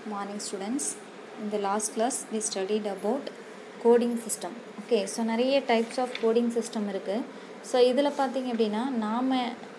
morning students in the last class we studied about coding system okay so நிறைய types of coding system இருக்குது so இதில் பார்த்தீங்க அப்படின்னா நாம்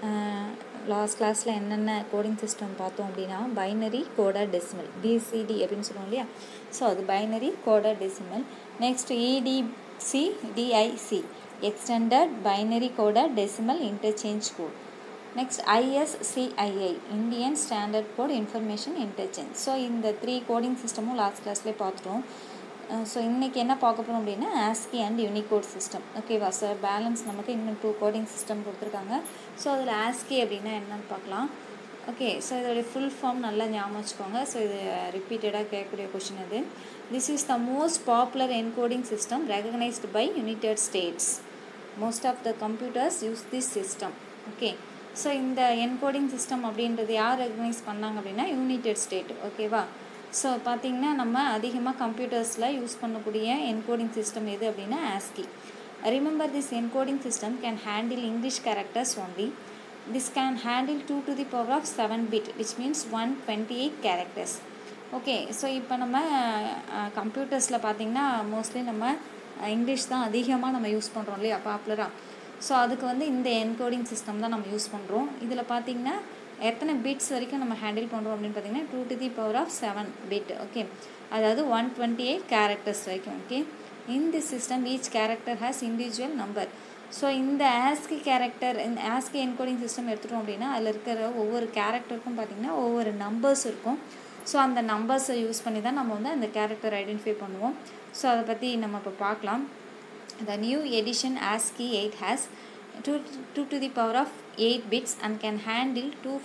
லாஸ்ட் கிளாஸில் என்னென்ன கோடிங் சிஸ்டம் பார்த்தோம் அப்படின்னா பைனரி கோடர் டெசிமல் பிசிடி அப்படின்னு சொல்லுவோம் இல்லையா ஸோ அது binary coded decimal next EBCDIC extended binary coded decimal interchange code next ISCII Indian standard code information interchange so இந்த த்ரீ கோடிங் சிஸ்டமும் லாஸ்ட் கிளாஸ்லேயே பார்த்துட்டோம் ஸோ இன்றைக்கி என்ன பார்க்க போகிறோம் அப்படின்னா ஆஸ்கி அண்ட் யூனிகோட் சிஸ்டம் ஓகேவா சார் பேலன்ஸ் நமக்கு இன்னும் டூ கோடிங் சிஸ்டம் கொடுத்துருக்காங்க ஸோ அதில் ஆஸ்கி அப்படின்னா என்னன்னு பார்க்கலாம் ஓகே ஸோ இதோடைய ஃபுல் ஃபார்ம் நல்லா ஞாபகம் வச்சுக்கோங்க ஸோ இது ரிப்பீட்டடாக கேட்கக்கூடிய கொஷின் அது this is the most popular encoding system recognised by United States most of the computers use this system okay so இந்த என்கோடிங் சிஸ்டம் அப்படின்றது யார் ரெகனைஸ் பண்ணாங்க அப்படின்னா யுனைடெட் ஸ்டேட் ஓகேவா ஸோ பார்த்திங்கன்னா நம்ம அதிகமாக கம்ப்யூட்டர்ஸில் யூஸ் பண்ணக்கூடிய என்கோடிங் சிஸ்டம் எது அப்படின்னா ASCII remember this encoding system can handle English characters only this can handle two to the power of seven bit which means one twenty eight characters okay so இப்போ நம்ம கம்ப்யூட்டர்ஸில் பார்த்திங்கன்னா mostly நம்ம English தான் அதிகமாக நம்ம use பண்ணுறோம் இல்லையா பாப்புலராக ஸோ அதுக்கு வந்து இந்த என்கோடிங் சிஸ்டம் தான் நம்ம யூஸ் பண்ணுறோம் இதில் பார்த்திங்கன்னா எத்தனை பிட்ஸ் வரைக்கும் நம்ம ஹேண்டில் பண்ணுறோம் அப்படின்னு பார்த்தீங்கன்னா two to the power of seven bit okay அதாவது ஒன் டுவெண்ட்டி எயிட் கேரக்டர்ஸ் வரைக்கும் okay in the system each character has individual number so இந்த ஆஸ்கி கேரக்டர் இந்த ஆஸ்கி என்கோடிங் சிஸ்டம் எடுத்துட்டோம் அப்படின்னா அதில் இருக்கிற ஒவ்வொரு கேரக்டருக்கும் பார்த்திங்கன்னா ஒவ்வொரு நம்பர்ஸ் இருக்கும் ஸோ அந்த நம்பர்ஸை யூஸ் பண்ணி தான் நம்ம வந்து அந்த கேரக்டர் ஐடென்டிஃபை பண்ணுவோம் ஸோ அதை பற்றி நம்ம இப்போ பார்க்கலாம் The new edition ASCII 8 has 2, 2 to the power of 8 bits and can handle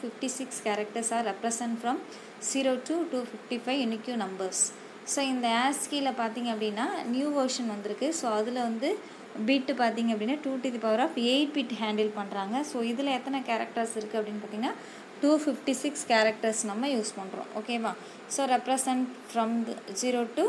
256 characters are represent from 0 to 255 unique numbers. So இந்த ஆஸ்கியில் பார்த்தீங்க அப்படின்னா நியூ வெர்ஷன் வந்திருக்கு ஸோ அதில் வந்து பிட்டு பார்த்தீங்க அப்படின்னா two to the power of eight bit handle பண்ணுறாங்க ஸோ இதில் எத்தனை கேரக்டர்ஸ் இருக்குது அப்படின்னு பார்த்தீங்கன்னா டூ ஃபிஃப்டி சிக்ஸ் கேரக்டர்ஸ் நம்ம யூஸ் பண்ணுறோம் ஓகேவா so represent from zero to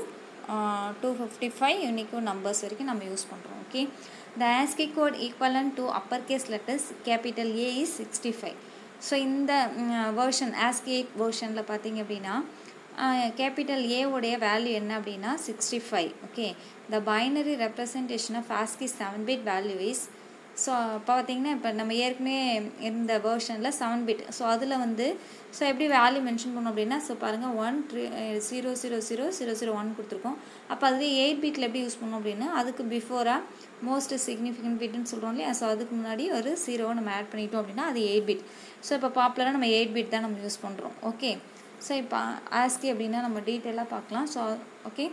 two fifty five unique numbers வரைக்கும் நம்ம யூஸ் பண்ணுறோம் okay the ASCII code equivalent to upper case letters capital A is sixty five so இந்த version ASCII eight வேர்ஷனில் பார்த்தீங்க அப்படின்னா கேபிட்டல் ஏவுடைய வேல்யூ என்ன அப்படின்னா sixty five okay the binary representation of ASCII seven bit value is so பார்த்தீங்கன்னா இப்போ நம்ம ஏற்கனவே இருந்த வேர்ஷனில் செவன் பிட் ஸோ அதில் வந்து ஸோ எப்படி வேல்யூ மென்ஷன் பண்ணோம் அப்படின்னா ஸோ பாருங்கள் one three zero zero zero zero zero one கொடுத்துருக்கோம் அப்போ அதுவே எயிட் பிட்டில் எப்படி யூஸ் பண்ணோம் அப்படின்னா அதுக்கு பிஃபோராக மோஸ்ட் சிக்னிஃபிகண்ட் பிட்னு சொல்கிறோம் இல்லையா ஸோ அதுக்கு முன்னாடி ஒரு ஜீரோவை நம்ம ஆட் பண்ணிட்டோம் அப்படின்னா அது எயிட் பிட் ஸோ இப்போ பாப்புலராக நம்ம எயிட் பிட் தான் நம்ம யூஸ் பண்ணுறோம் ஓகே ஸோ இப்போ ஆஸ்கி அப்படின்னா நம்ம டீட்டெயிலாக பார்க்கலாம் ஸோ ஓகே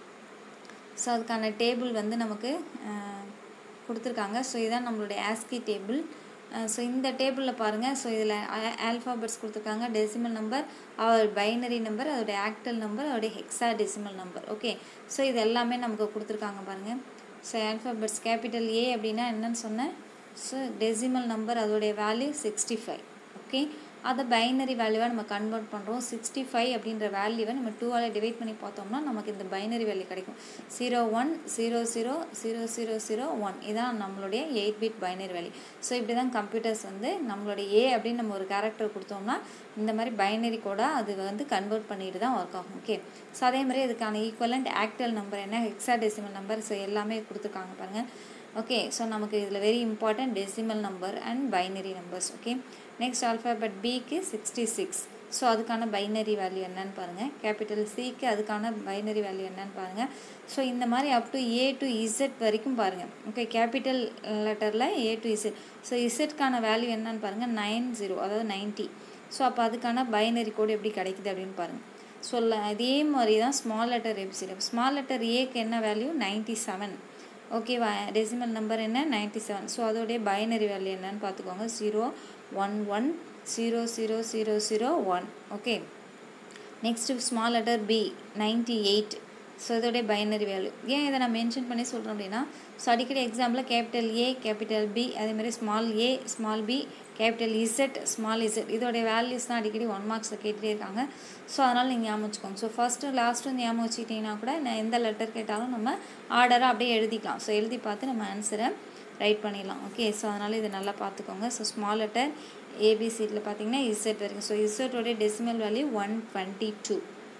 ஸோ அதுக்கான டேபிள் வந்து நமக்கு கொடுத்துருக்காங்க ஸோ இதுதான் நம்மளுடைய ஆஸ்கி டேபிள் ஸோ இந்த டேபிளில் பாருங்கள் ஸோ இதில் ஆல்ஃபாபெட்ஸ் கொடுத்துருக்காங்க டெசிமல் நம்பர் அவர் பைனரி நம்பர் அதோடைய ஆக்டல் நம்பர் அதோடைய hexadecimal number okay so இது எல்லாமே நமக்கு கொடுத்துருக்காங்க பாருங்கள் ஸோ ஆல்ஃபாபெட்ஸ் கேபிட்டல் ஏ அப்படின்னா என்னன்னு சொன்னேன் ஸோ டெசிமல் நம்பர் அதோடைய வேல்யூ சிக்ஸ்டி ஃபைவ் ஓகே அதை பைனரி வேல்யூவாக நம்ம கன்வெர்ட் பண்ணுறோம் சிக்ஸ்டி ஃபைவ் அப்படின்ற வேல்யூவை நம்ம டூவால் டிவைட் பண்ணி பார்த்தோம்னா நமக்கு இந்த பைனரி வேல்யூ கிடைக்கும் zero one zero zero zero zero zero one இதான் நம்மளுடைய eight bit binary value so இப்படி தான் கம்ப்யூட்டர்ஸ் வந்து நம்மளுடைய ஏ அப்படின்னு நம்ம ஒரு கேரக்டர் கொடுத்தோம்னா இந்த மாதிரி பைனரி கூட அது வந்து கன்வெர்ட் பண்ணிட்டு தான் ஒர்க் ஆகும் ஓகே ஸோ அதே மாதிரி இதுக்கான ஈக்குவலண்ட் ஆக்டல் நம்பர் என்ன ஹெக்ஸா டெசிமல் நம்பர் ஸோ எல்லாமே கொடுத்துருக்காங்க பாருங்கள் ஓகே ஸோ நமக்கு இதில் very important decimal number and binary numbers okay next alphabet பிக்கு சிக்ஸ்டி சிக்ஸ் ஸோ அதுக்கான பைனரி வேல்யூ என்னன்னு பாருங்கள் கேபிட்டல் சிக்கு அதுக்கான பைனரி வேல்யூ என்னன்னு பாருங்கள் ஸோ இந்த மாதிரி up to A to Z வரைக்கும் பாருங்கள் ஓகே கேபிட்டல் லெட்டரில் ஏ டு இசட் ஸோ இசட்கான வேல்யூ என்னன்னு பாருங்கள் நைன் ஜீரோ அதாவது நைன்ட்டி ஸோ அப்போ அதுக்கான பைனரி கோடு எப்படி கிடைக்குது அப்படின்னு பாருங்கள் சொல்ல அதே மாதிரி தான் ஸ்மால் லெட்டர் எபிசிட் ஸ்மால் லெட்டர் ஏக்கு என்ன வேல்யூ நைன்ட்டி செவன் ஓகேவா டெசிமல் நம்பர் என்ன நைன்ட்டி செவன் ஸோ அதோடைய பைனரி வேல்யூ என்னன்னு பார்த்துக்கோங்க zero one one zero zero zero zero one okay next small letter B ninety eight so இதோடைய பைனரி வேல்யூ ஏன் இதை நான் மென்ஷன் பண்ணி சொல்கிறேன் அப்படின்னா ஸோ அடிக்கடி எக்ஸாம்பிளில் கேபிட்டல் ஏ கேபிட்டல் பி அதேமாதிரி small A small B capital Z small Z இதோடைய வேல்யூஸ் தான் அடிக்கடி ஒன் மார்க்ஸில் கேட்டுகிட்டே இருக்காங்க ஸோ அதனால் நீங்கள் ஞாபகம் வச்சுக்கோங்க ஸோ ஃபஸ்ட்டு லாஸ்ட்டு ஞாபகம் வச்சுக்கிட்டிங்கன்னா கூட நான் எந்த லெட்டர் கேட்டாலும் நம்ம ஆர்டராக அப்படியே எழுதிக்கலாம் ஸோ எழுதி பார்த்து நம்ம ஆன்சரை ரைட் பண்ணிடலாம் ஓகே ஸோ அதனால் இது நல்லா பார்த்துக்கோங்க ஸோ ஸ்மால் லெட்டர் ஏபிசியில் பார்த்தீங்கன்னா இசட் வரைக்கும் ஸோ இசட்டோடைய decimal value one twenty two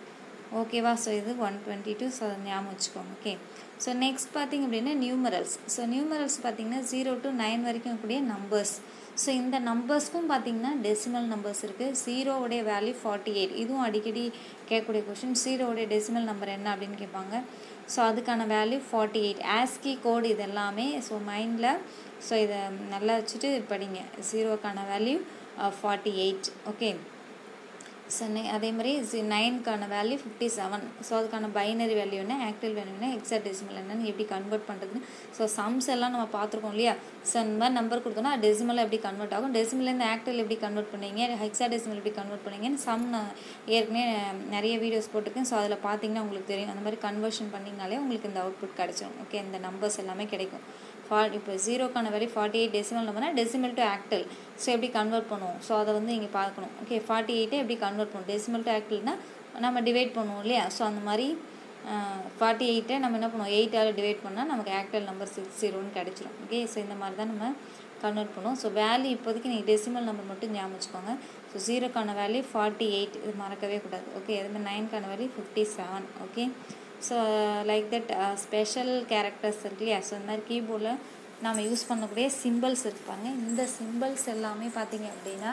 ஓகேவா ஸோ இது ஒன் டுவெண்ட்டி டூ ஸோ அதை ஞாபகம் வச்சுக்கோங்க ஓகே ஸோ நெக்ஸ்ட் பார்த்திங்க அப்படின்னா நியூமரல்ஸ் ஸோ நியூமரல்ஸ் பார்த்திங்கன்னா ஜீரோ டு நைன் வரைக்கும் கூடிய நம்பர்ஸ் ஸோ இந்த நம்பர்ஸ்க்கும் பார்த்திங்கன்னா டெசிமல் நம்பர்ஸ் இருக்குது ஜீரோவுடைய வேல்யூ ஃபார்ட்டி எயிட் இதுவும் அடிக்கடி கேட்கக்கூடிய கொஷின் ஜீரோவுடைய டெசிமல் நம்பர் என்ன அப்படின்னு கேட்பாங்க ஸோ அதுக்கான value forty eight ASCII code இது எல்லாமே ஸோ மைண்டில் ஸோ இதை நல்லா வச்சுட்டு படிங்க ஜீரோக்கான value forty eight okay so அதே மாதிரி ஜி நைனுக்கான வேல்யூ ஃபிஃப்டி செவன் ஸோ அதுக்கான பைனரி வேல்யூ என்ன ஆக்டிவ் வேல்யூ என்ன எக்ஸா டெசிமல் என்னன்னு எப்படி கன்வெர்ட் பண்ணுறதுன்னு ஸோ சம்ஸ் எல்லாம் நம்ம பார்த்துருக்கோம் இல்லையா ஸோ இந்த மாதிரி நம்பர் கொடுத்தோன்னா டெசிமலாக எப்படி கன்வெர்ட் ஆகும் டெசிமலேருந்து ஆக்டிவ் எப்படி கன்வெர்ட் பண்ணுவீங்க ஹெக்ஸா டெசிமல் எப்படி கன்வெர்ட் பண்ணுவீங்கன்னு சம் நான் ஏற்கனவே நிறைய வீடியோஸ் போட்டிருக்கேன் ஸோ அதில் பார்த்தீங்கன்னா உங்களுக்கு தெரியும் அந்த மாதிரி கன்வர்ஷன் பண்ணிங்கனாலே உங்களுக்கு இந்த அவுட்புட் கிடச்சிரும் ஓகே இந்த நம்பர்ஸ் எல்லாமே கிடைக்கும் ஃபா இப்போ ஜீரோக்கான வேல்யூ ஃபார்ட்டி எயிட் டெசிமல் நம்பர்னா டெசிமல் டு ஆக்டல் ஸோ எப்படி கன்வெர்ட் பண்ணுவோம் ஸோ அதை வந்து இங்கே பார்க்கணும் ஓகே ஃபார்ட்டி எயிட்டை எப்படி கன்வெர்ட் பண்ணுவோம் டெசிமல் டு ஆக்டல்னா நம்ம டிவைட் பண்ணுவோம் இல்லையா ஸோ அந்த மாதிரி ஃபார்ட்டி எயிட்டை நம்ம என்ன பண்ணுவோம் எயிட்டால் டிவைட் பண்ணால் நமக்கு ஆக்டல் நம்பர் சிக்ஸ் ஜீரோன்னு கிடச்சிரும் ஓகே ஸோ இந்த மாதிரி தான் நம்ம கன்வெர்ட் பண்ணுவோம் ஸோ வேல்யூ இப்போதைக்கு நீங்கள் டெசிமல் நம்பர் மட்டும் ஞாபகம் வச்சுக்கோங்க ஸோ ஜீரோக்கான வேல்யூ ஃபார்ட்டி எயிட் இது மறக்கவே கூடாது ஓகே அதுமாதிரி நைன்க்கான value fifty seven okay so like that special characters இருக்கு இல்லையா ஸோ இந்த மாதிரி கீபோர்டில் நாம் யூஸ் பண்ணக்கூடிய சிம்பிள்ஸ் இருப்பாங்க இந்த சிம்பிள்ஸ் எல்லாமே பார்த்தீங்க அப்படின்னா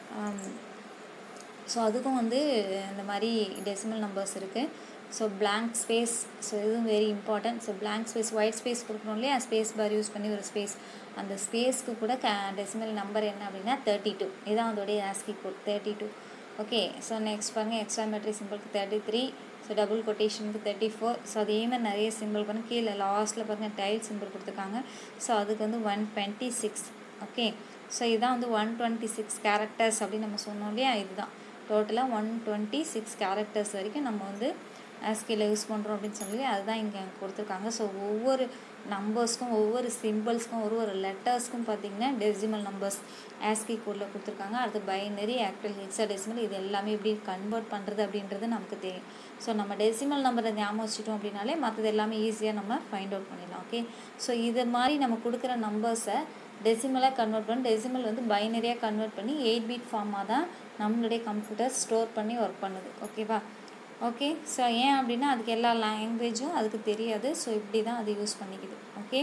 ஸோ அதுக்கும் வந்து இந்த மாதிரி டெசிமல் நம்பர்ஸ் இருக்குது ஸோ blank ஸ்பேஸ் ஸோ இதுவும் very important so blank space white space கொடுக்கணும் இல்லையா ஸ்பேஸ் பார் யூஸ் பண்ணி ஒரு ஸ்பேஸ் அந்த ஸ்பேஸ்க்கு கூட க டெசிமல் நம்பர் என்ன அப்படின்னா தேர்ட்டி டூ இதான் அதோடைய ASCII code thirty two okay so next பாருங்கள் எக்ஸ்ட்ரா மெட்ரி சிம்பிளுக்கு தேர்ட்டி த்ரீ ஸோ டபுள் கொட்டேஷனுக்கு தேர்ட்டி ஃபோர் ஸோ அதே மாதிரி நிறைய சிம்பிள் பண்ணி கீழே லாஸ்ட்டில் பாருங்கள் டைல் சிம்பிள் கொடுத்துருக்காங்க ஸோ அதுக்கு வந்து one twenty six okay so இதுதான் வந்து ஒன் டுவெண்ட்டி சிக்ஸ் கேரக்டர்ஸ் அப்படின்னு நம்ம சொன்னோம் இல்லையா இதுதான் டோட்டலாக ஒன் டுவெண்ட்டி சிக்ஸ் கேரக்டர்ஸ் வரைக்கும் நம்ம வந்து ஆஸ்கியில் யூஸ் பண்ணுறோம் அப்படின்னு சொல்லி அதுதான் இங்கே கொடுத்துருக்காங்க ஸோ ஒவ்வொரு நம்பர்ஸ்க்கும் ஒவ்வொரு சிம்பிள்ஸ்க்கும் ஒரு ஒரு லெட்டர்ஸ்க்கும் பார்த்தீங்கன்னா டெசிமல் நம்பர்ஸ் ஆஸ்கி கோடில் கொடுத்துருக்காங்க அடுத்து பைனரி ஆக்டல் ஹெக்ஸா டெசிமல் இது எல்லாமே எப்படி கன்வெர்ட் பண்ணுறது அப்படின்றது நமக்கு தெரியும் ஸோ நம்ம டெசிமல் நம்பரை ஞாபகம் வச்சுட்டோம் அப்படின்னாலே மற்றது எல்லாமே ஈஸியாக நம்ம ஃபைண்ட் அவுட் பண்ணிடலாம் ஓகே ஸோ இது மாதிரி நம்ம கொடுக்குற நம்பர்ஸை டெசிமலாக கன்வெர்ட் பண்ணி டெசிமல் வந்து பைனரியாக கன்வெர்ட் பண்ணி எயிட் பீட் ஃபார்மாக தான் நம்மளுடைய கம்ப்யூட்டர் ஸ்டோர் பண்ணி ஒர்க் பண்ணுது ஓகேவா ஓகே ஸோ ஏன் அப்படின்னா அதுக்கு எல்லா லாங்குவேஜும் அதுக்கு தெரியாது ஸோ இப்படி தான் அது யூஸ் பண்ணிக்குது ஓகே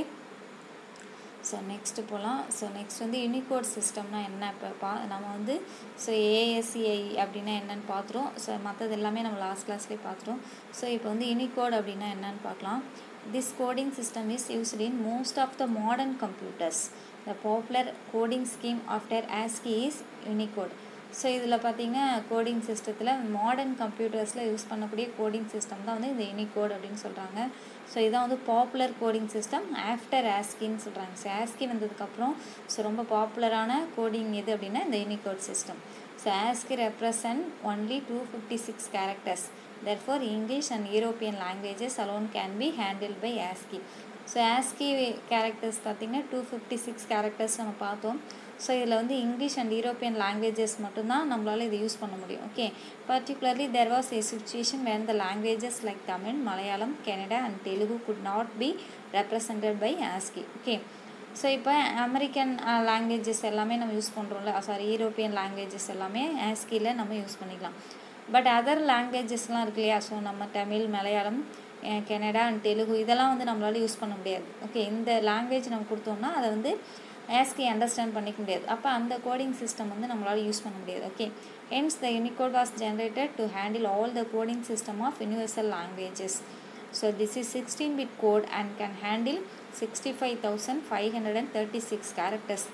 ஸோ நெக்ஸ்ட்டு போகலாம் ஸோ நெக்ஸ்ட் வந்து யூனிகோட் சிஸ்டம்னா என்ன இப்போ பா நம்ம வந்து ஸோ ஏஎஸ்சிஐ அப்படின்னா என்னன்னு பார்த்துருவோம் ஸோ மற்றது எல்லாமே நம்ம லாஸ்ட் கிளாஸ்லேயே பார்த்துருவோம் ஸோ இப்போ வந்து யூனிகோட் அப்படின்னா என்னன்னு பார்க்கலாம் this coding system is used in most of the modern computers the popular coding scheme after ASCII is Unicode so இதில் பார்த்தீங்கன்னா கோடிங் சிஸ்டத்தில் மாடர்ன் கம்ப்யூட்டர்ஸில் யூஸ் பண்ணக்கூடிய கோடிங் சிஸ்டம் தான் வந்து இந்த யூனிகோட் அப்படின்னு சொல்கிறாங்க ஸோ இதான் வந்து பாப்புலர் கோடிங் சிஸ்டம் ஆஃப்டர் ஆஸ்கின்னு சொல்கிறாங்க ஸோ ஆஸ்கி வந்ததுக்கப்புறம் ஸோ ரொம்ப பாப்புலரான கோடிங் எது அப்படின்னா இந்த Unicode system so ASCII represent only two fifty six characters therefore English and European languages alone can be handled by ASCII so ASCII characters பார்த்திங்கன்னா two fifty six characters நம்ம பார்த்தோம் so இதில் வந்து இங்கிலீஷ் அண்ட் யூரோப்பியன் லாங்குவேஜஸ் மட்டும்தான் நம்மளால் இதை use பண்ண முடியும் okay particularly there was a situation when the languages like Tamil Malayalam Kannada and Telugu could not be represented by ASCII okay so இப்போ அமெரிக்கன் லாங்குவேஜஸ் எல்லாமே நம்ம யூஸ் பண்ணுறோம்ல சாரி யூரோப்பியன் லாங்குவேஜஸ் எல்லாமே ஆஸ்கியில் நம்ம யூஸ் பண்ணிக்கலாம் பட் அதர் லாங்குவேஜஸ்லாம் இருக்கு இல்லையா ஸோ நம்ம தமிழ் மலையாளம் கனடா அண்ட் தெலுங்கு இதெல்லாம் வந்து நம்மளால யூஸ் பண்ண முடியாது ஓகே இந்த லாங்குவேஜ் நம்ம கொடுத்தோம்னா அதை வந்து ஆஸ்கி அண்டர்ஸ்டாண்ட் பண்ணிக்க முடியாது அப்போ அந்த கோடிங் சிஸ்டம் வந்து நம்மளால் யூஸ் பண்ண முடியாது okay hence the Unicode was generated to handle all the coding system of universal languages so this is sixteen bit code and can handle sixty five thousand five hundred and thirty six characters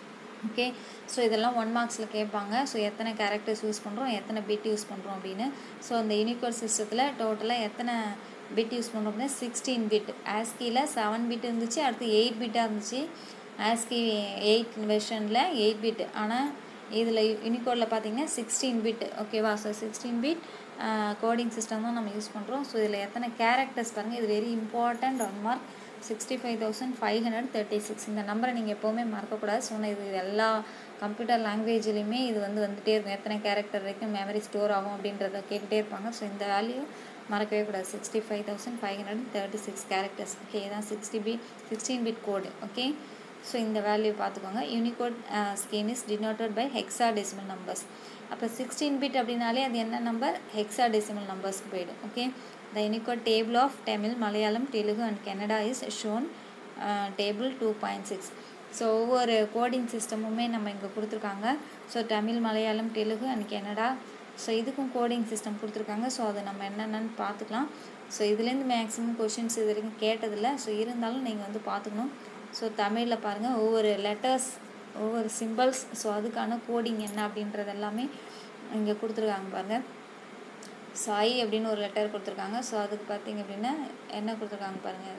okay so இதெல்லாம் one மார்க்ஸில் கேட்பாங்க so எத்தனை characters use பண்ணுறோம் எத்தனை bit use பண்ணுறோம் அப்படின்னு so அந்த Unicode சிஸ்டத்தில் டோட்டலாக எத்தனை பிட் யூஸ் பண்ணுறோம் அப்படின்னா சிக்ஸ்டீன் பிட் ஆஸ்கியில் செவன் பிட் இருந்துச்சு அடுத்து எயிட் பிட்டாக இருந்துச்சு ஆஸ்கி எயிட் வெர்ஷனில் எயிட் பிட் ஆனால் இதில் யூனிகோடில் பார்த்தீங்கன்னா சிக்ஸ்டீன் பிட் ஓகேவா so sixteen bit coding system தான் நம்ம யூஸ் பண்ணுறோம் ஸோ இதில் எத்தனை கேரக்டர்ஸ் பாருங்கள் இது very important one mark sixty five thousand five hundred thirty six இந்த நம்பரை நீங்கள் எப்போவுமே மறக்கக்கூடாது ஸோ இது எல்லா கம்ப்யூட்டர் லாங்குவேஜ்லேயுமே இது வந்து வந்துகிட்டே இருக்கும் எத்தனை கேரக்டர் வரைக்கும் மெமரி ஸ்டோர் ஆகும் அப்படின்றத கேட்டுகிட்டே இருப்பாங்க ஸோ இந்த வேல்யூ மறக்கவே கூடாது sixty five thousand five hundred thirty six characters okay இதான் sixty bit sixteen bit code okay so இந்த வேல்யூ பார்த்துக்கோங்க Unicode scheme is denoted by hexadecimal numbers அப்போ சிக்ஸ்டீன் பிட் அப்படின்னாலே அது என்ன நம்பர் ஹெக்ஸா டெசிமல் நம்பர்ஸ்க்கு போயிடும் okay the Unicode table of Tamil Malayalam Telugu and Kannada is shown table two point six so ஒவ்வொரு கோடிங் சிஸ்டமுமே நம்ம இங்கே கொடுத்துருக்காங்க so Tamil Malayalam Telugu and Kannada so இதுக்கும் கோடிங் சிஸ்டம் கொடுத்துருக்காங்க ஸோ அதை நம்ம என்னென்னு பார்த்துக்கலாம் ஸோ இதுலேருந்து மேக்ஸிமம் கொஷின்ஸ் இது வரைக்கும் கேட்டதில்லை ஸோ இருந்தாலும் நீங்கள் வந்து பார்த்துக்கணும் ஸோ தமிழில் பாருங்கள் ஒவ்வொரு லெட்டர்ஸ் ஒவ்வொரு சிம்பிள்ஸ் ஸோ அதுக்கான கோடிங் என்ன அப்படின்றது எல்லாமே இங்கே கொடுத்துருக்காங்க பாருங்கள் சாய் அப்படின்னு ஒரு லெட்டர் கொடுத்துருக்காங்க ஸோ அதுக்கு பார்த்தீங்க அப்படின்னா என்ன கொடுத்துருக்காங்க பாருங்கள்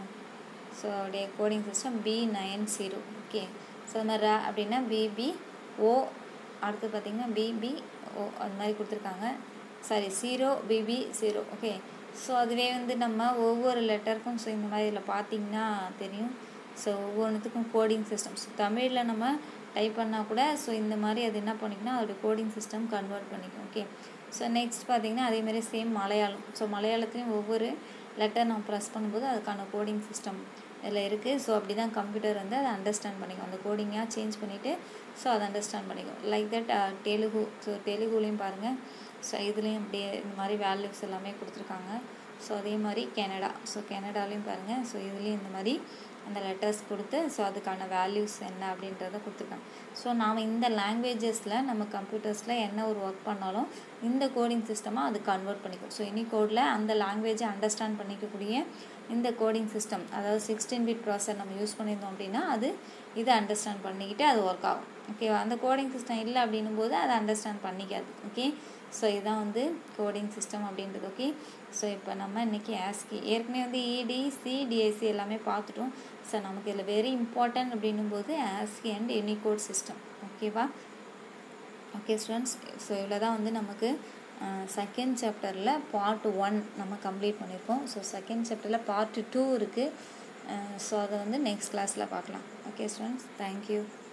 ஸோ அவருடைய coding system B nine zero okay so அது மாதிரி ரா அப்படின்னா பிபி ஓ அடுத்து பார்த்திங்கன்னா பிபி ஓ அது மாதிரி கொடுத்துருக்காங்க sorry zero B B zero okay so அதுவே வந்து நம்ம ஒவ்வொரு லெட்டருக்கும் ஸோ இந்த மாதிரி இதில் பார்த்தீங்கன்னா தெரியும் ஸோ ஒவ்வொன்றுத்துக்கும் கோடிங் சிஸ்டம் ஸோ தமிழில் நம்ம டைப் பண்ணால் கூட ஸோ இந்த மாதிரி அது என்ன பண்ணிக்கணும் அதோடய கோடிங் சிஸ்டம் கன்வெர்ட் பண்ணிக்கும் ஓகே ஸோ நெக்ஸ்ட் பார்த்திங்கன்னா அதேமாதிரி சேம் மலையாளம் ஸோ மலையாளத்துலேயும் ஒவ்வொரு லெட்டர் நம்ம ப்ரெஸ் பண்ணும்போது அதுக்கான கோடிங் சிஸ்டம் இதில் இருக்குது ஸோ அப்படி தான் கம்ப்யூட்டர் வந்து அதை அண்டர்ஸ்டாண்ட் பண்ணிக்கும் அந்த கோடிங்காக சேஞ்ச் பண்ணிவிட்டு ஸோ அதை அண்டர்ஸ்டாண்ட் பண்ணிக்கும் லைக் தட் தெலுங்கு ஸோ தெலுங்குலேயும் பாருங்கள் ஸோ இதுலேயும் அப்படியே இந்த மாதிரி வேல்யூஸ் எல்லாமே கொடுத்துருக்காங்க ஸோ அதே மாதிரி கெனடா ஸோ கெனடாலையும் பாருங்கள் ஸோ இதுலேயும் இந்த மாதிரி அந்த லெட்டர்ஸ் கொடுத்து ஸோ அதுக்கான வேல்யூஸ் என்ன அப்படின்றத கொடுத்துருக்காங்க ஸோ நாம் இந்த லாங்குவேஜஸில் நம்ம கம்ப்யூட்டர்ஸில் என்ன ஒரு ஒர்க் பண்ணாலும் இந்த கோடிங் சிஸ்டமாக அது கன்வெர்ட் பண்ணிக்கும் ஸோ இனி கோடில் அந்த லாங்குவேஜை அண்டர்ஸ்டாண்ட் பண்ணிக்கக்கூடிய இந்த கோடிங் சிஸ்டம் அதாவது சிக்ஸ்டீன் பிட் ப்ராசர் நம்ம யூஸ் பண்ணியிருந்தோம் அப்படின்னா அது இதை அண்டர்ஸ்டாண்ட் பண்ணிக்கிட்டு அது ஒர்க் ஆகும் ஓகேவா அந்த கோடிங் சிஸ்டம் இல்லை அப்படின்னும் போது அதை அண்டர்ஸ்டாண்ட் பண்ணிக்காது ஓகே ஸோ இதுதான் வந்து கோடிங் சிஸ்டம் அப்படின்றது ஓகே ஸோ இப்போ நம்ம இன்றைக்கி ஆஸ்கி ஏற்கனவே வந்து இடி சி டிஎஸ்சி எல்லாமே பார்த்துட்டோம் ஸோ நமக்கு இதில் வெரி இம்பார்ட்டன்ட் அப்படின்னும் போது ஆஸ்கி அண்ட் யூனிகோட் சிஸ்டம் ஓகேவா ஓகே ஸ்டூடெண்ட்ஸ் ஸோ இவ்வளோ தான் வந்து நமக்கு செகண்ட் சாப்டரில் பார்ட் ஒன் நம்ம கம்ப்ளீட் பண்ணியிருக்கோம் ஸோ செகண்ட் சாப்டரில் பார்ட் டூ இருக்குது ஸோ அதை வந்து நெக்ஸ்ட் கிளாஸில் பார்க்கலாம் ஓகே ஸ்டூடெண்ட்ஸ் தேங்க்யூ